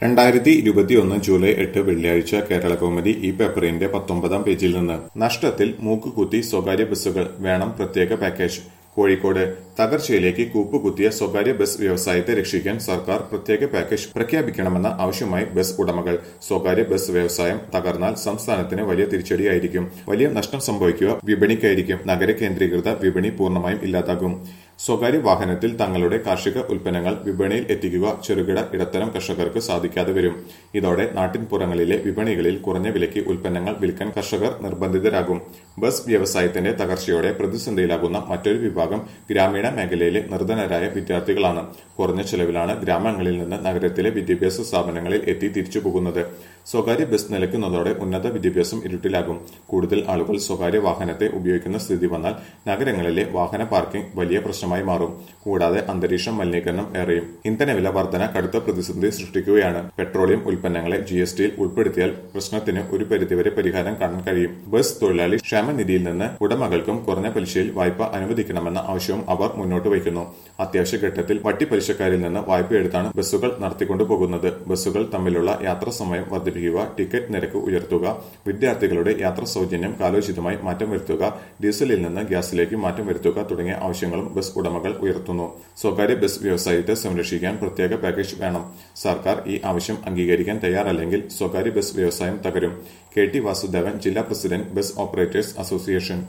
രണ്ടായിരത്തി ഇരുപത്തിയൊന്ന് ജൂലൈ എട്ട് വെള്ളിയാഴ്ച കേരള കൗമുദി ഈ പേപ്പറിന്റെ പത്തൊമ്പതാം പേജിൽ നിന്ന് നഷ്ടത്തിൽ മൂക്കുകുത്തി സ്വകാര്യ ബസ്സുകൾ വേണം പ്രത്യേക പാക്കേജ് കോഴിക്കോട് തകർച്ചയിലേക്ക് കൂപ്പുകുത്തിയ സ്വകാര്യ ബസ് വ്യവസായത്തെ രക്ഷിക്കാൻ സർക്കാർ പ്രത്യേക പാക്കേജ് പ്രഖ്യാപിക്കണമെന്ന ആവശ്യമായി ബസ് ഉടമകൾ സ്വകാര്യ ബസ് വ്യവസായം തകർന്നാൽ സംസ്ഥാനത്തിന് വലിയ തിരിച്ചടിയായിരിക്കും വലിയ നഷ്ടം സംഭവിക്കുക വിപണിക്കായിരിക്കും നഗര കേന്ദ്രീകൃത വിപണി പൂർണ്ണമായും ഇല്ലാതാകും സ്വകാര്യ വാഹനത്തിൽ തങ്ങളുടെ കാർഷിക ഉൽപ്പന്നങ്ങൾ വിപണിയിൽ എത്തിക്കുക ചെറുകിട ഇടത്തരം കർഷകർക്ക് സാധിക്കാതെ വരും ഇതോടെ നാട്ടിൻപുറങ്ങളിലെ വിപണികളിൽ കുറഞ്ഞ വിലയ്ക്ക് ഉൽപ്പന്നങ്ങൾ വിൽക്കാൻ കർഷകർ നിർബന്ധിതരാകും ബസ് വ്യവസായത്തിന്റെ തകർച്ചയോടെ പ്രതിസന്ധിയിലാകുന്ന മറ്റൊരു വിഭാഗം ഗ്രാമീണ മേഖലയിലെ നിർധനരായ വിദ്യാർത്ഥികളാണ് കുറഞ്ഞ ചെലവിലാണ് ഗ്രാമങ്ങളിൽ നിന്ന് നഗരത്തിലെ വിദ്യാഭ്യാസ സ്ഥാപനങ്ങളിൽ എത്തി തിരിച്ചു പോകുന്നത് സ്വകാര്യ ബസ് നിലയ്ക്കുന്നതോടെ ഉന്നത വിദ്യാഭ്യാസം ഇരുട്ടിലാകും കൂടുതൽ ആളുകൾ സ്വകാര്യ വാഹനത്തെ ഉപയോഗിക്കുന്ന സ്ഥിതി വന്നാൽ നഗരങ്ങളിലെ വാഹന പാർക്കിംഗ് വലിയ പ്രശ്നമായി മാറും കൂടാതെ അന്തരീക്ഷ മലിനീകരണം ഏറെയും ഇന്ധനവില വർധന കടുത്ത പ്രതിസന്ധി സൃഷ്ടിക്കുകയാണ് പെട്രോളിയം ഉൽപ്പന്നങ്ങളെ ജി എസ് ടിയിൽ ഉൾപ്പെടുത്തിയാൽ പ്രശ്നത്തിന് ഒരു പരിധിവരെ പരിഹാരം കാണാൻ കഴിയും ബസ് തൊഴിലാളി ക്ഷേമനിധിയിൽ നിന്ന് ഉടമകൾക്കും കുറഞ്ഞ പലിശയിൽ വായ്പ അനുവദിക്കണമെന്ന ആവശ്യവും അവർ മുന്നോട്ട് വയ്ക്കുന്നു അത്യാവശ്യ ഘട്ടത്തിൽ വട്ടിപ്പലിശക്കാരിൽ നിന്ന് വായ്പ എടുത്താണ് ബസ്സുകൾ നടത്തിക്കൊണ്ടു പോകുന്നത് ബസ്സുകൾ തമ്മിലുള്ള യാത്രാ സമയം വർദ്ധിപ്പിക്കുക ടിക്കറ്റ് നിരക്ക് ഉയർത്തുക വിദ്യാർത്ഥികളുടെ യാത്രാ സൗജന്യം കാലോചിതമായി മാറ്റം വരുത്തുക ഡീസലിൽ നിന്ന് ഗ്യാസിലേക്ക് മാറ്റം വരുത്തുക തുടങ്ങിയ ആവശ്യങ്ങളും ബസ് ഉടമകൾ ഉയർത്തുന്നു സ്വകാര്യ ബസ് വ്യവസായത്തെ സംരക്ഷിക്കാൻ പ്രത്യേക പാക്കേജ് വേണം സർക്കാർ ഈ ആവശ്യം അംഗീകരിക്കാൻ തയ്യാറല്ലെങ്കിൽ സ്വകാര്യ ബസ് വ്യവസായം തകരും കെ ടി വാസുദേവൻ ജില്ലാ പ്രസിഡന്റ് ബസ് ഓപ്പറേറ്റേഴ്സ് അസോസിയേഷൻ